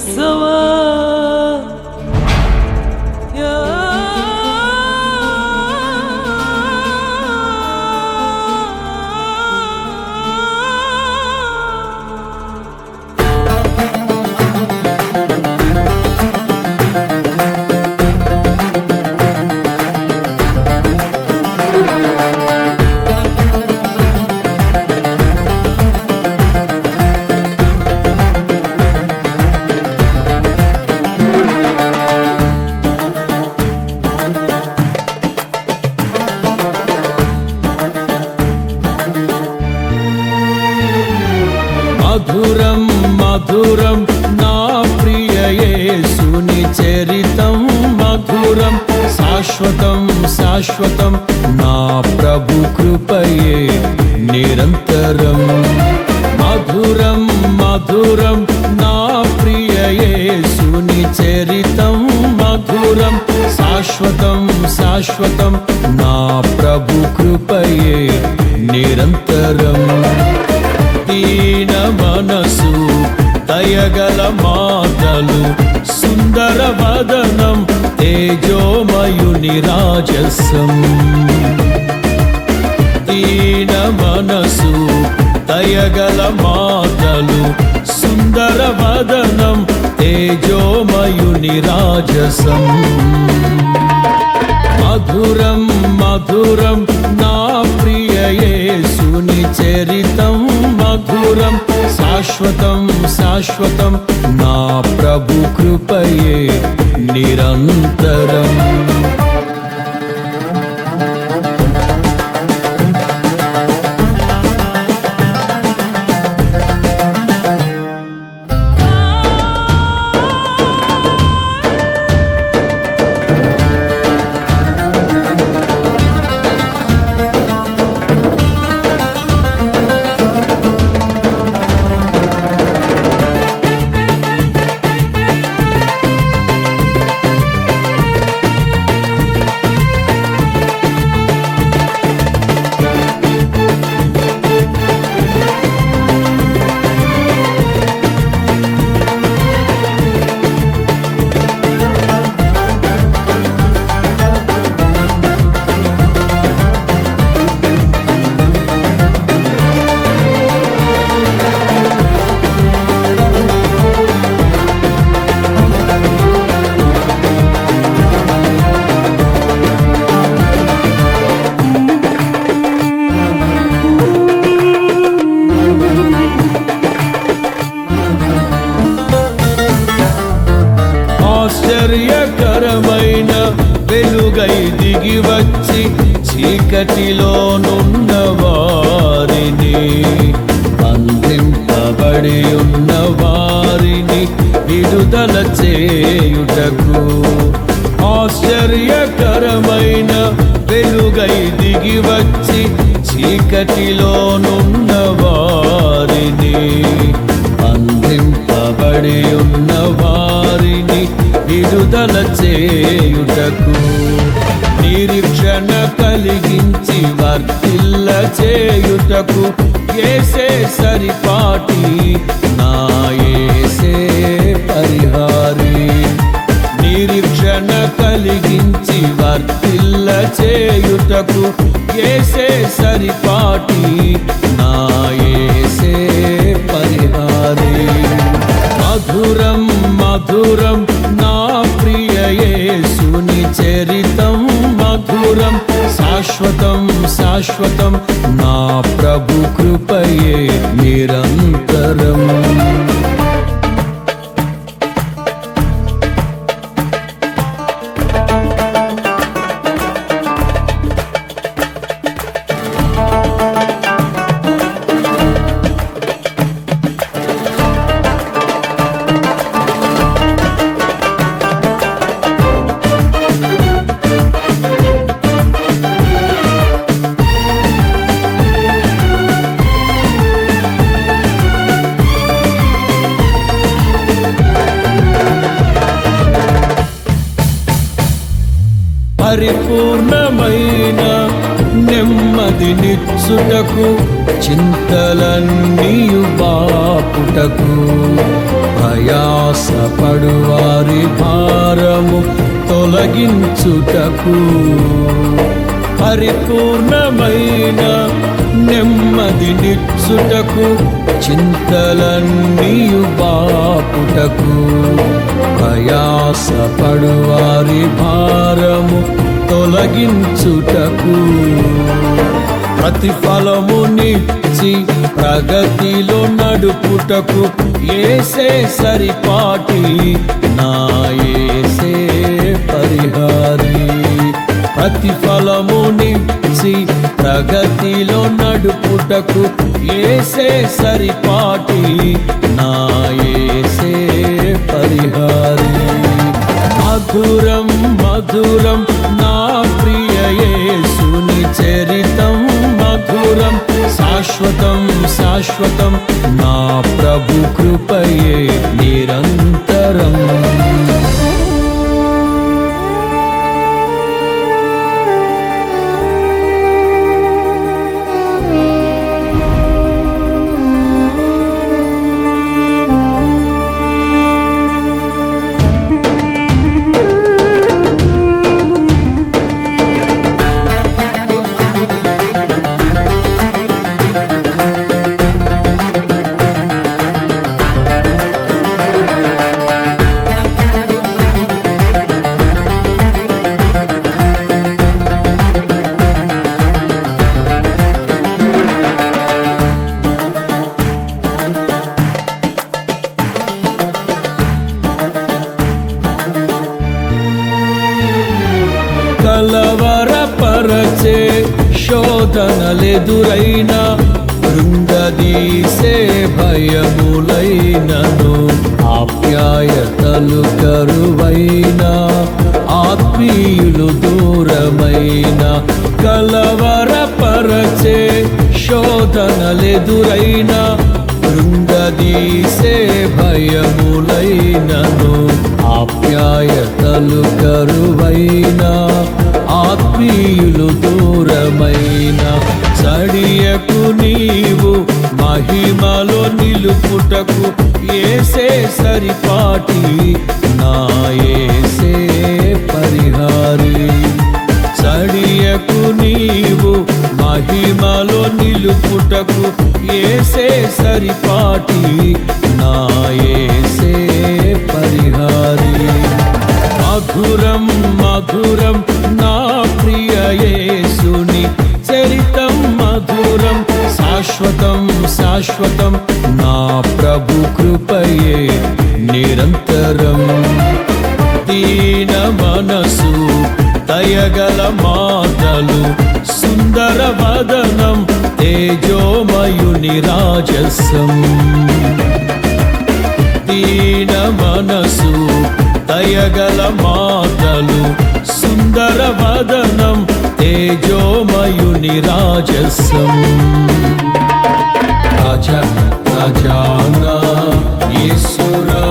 سوا يا మధురం మధురం నా ప్రియ యేసుని చరితం మధురం శాశ్వతం శాశ్వతం నా ప్రభు కృపయే నిరంతరం మధురం మధురం నా ప్రియ యేసుని చరితం మధురం శాశ్వతం శాశ్వతం నా ప్రభు కృపయే నిరంతరం దీన మనసు దయగల మాటలు సుందర వదనం తేజోమయుని రాజసం దీన మనసు దయగల మాటలు సుందర వదనం తేజోమయుని రాజసం మధురం మధురం నా ప్రియ యేసుని చరితం మధురం శాశ్వతం శాశ్వతం నా ప్రభు కృపయే నిరంతరం ఆశ్చర్యకరమైన వెలుగై దిగి వచ్చి చీకటిలోనున్న వారిని బంధింపబడి ఉన్న వారిని విడుదల చేయుటకు ఆశ్చర్యకరమైన వెలుగై దిగి వచ్చి చీకటిలోనున్న వారిని బంధింపబడి ఉన్న వారిని విడుదల చేయుటకు నిరీక్షణ కలిగించి వర్తిల్ల చేయుటకు ఏసే సరిపాటి నా ఏసే పరిహారి నిరీక్షణ కలిగించి వర్తిల్ల చేయుటకు ఏసే సరిపాటి నా ఏసే పరిహారి మధురం మధురం నా ప్రియ యేసుని చరితం మధురం శాశ్వతం శాశ్వతం నా ప్రభు కృపయే నిరంతరం పరిపూర్ణమైన నెమ్మది నెమ్మదినిచ్చుటకు చింతలన్నీయు బాపుటకు ప్రయాసపడు వారి భారము తొలగించుటకు పరిపూర్ణమైన నెమ్మదినిచ్చుటకు చింతలన్నీయు బాపుటకు ప్రయాసపడు వారి భారము తొలగించుటకు ప్రతిఫలమునిచ్చి ప్రగతిలో నడుపుటకు ఏసే సరిపాటి నా ఏసే పరిహారి ప్రతిఫలమునిచ్చి ప్రగతిలో నడుపుటకు ఏసే సరిపాటి నా ఏసే పరిహారి మధురం మధురం నా ప్రియ యేసుని చరితం మధురం శాశ్వతం శాశ్వతం నా ప్రభు కృపయే నిరంతరం కలవరపరచే శోధనలెదురైన బృందదీసే భయములైనను ఆప్యాయతలు కరువైన ఆత్మీయులు దూరమైన కలవరపరచే శోధనలెదురైన బృందదీసే భయములైనను ఆప్యాయతలు కరువైన ఆత్మీయులు దూరమైన చడియకు నీవు మహిమలో నిలుపుటకు ఏసే సరిపాటి నా ఏసే పరిహారి చడియకు నీవు మహిమలో నిలుపుటకు ఏసే సరిపాటి నా ఏసే పరిహారి మధురం మధురం నా ప్రియ యేసుని చరితం మధురం శాశ్వతం శాశ్వతం నా ప్రభు కృపయే నిరంతరం దీన మనసు దయగల మాటలు సుందర వదనం తేజోమయుని రాజసం దీన మనసు దయగల మాటలు సుందర వదనం తేజోమయుని రాజసం రాజా రాజానా యేసు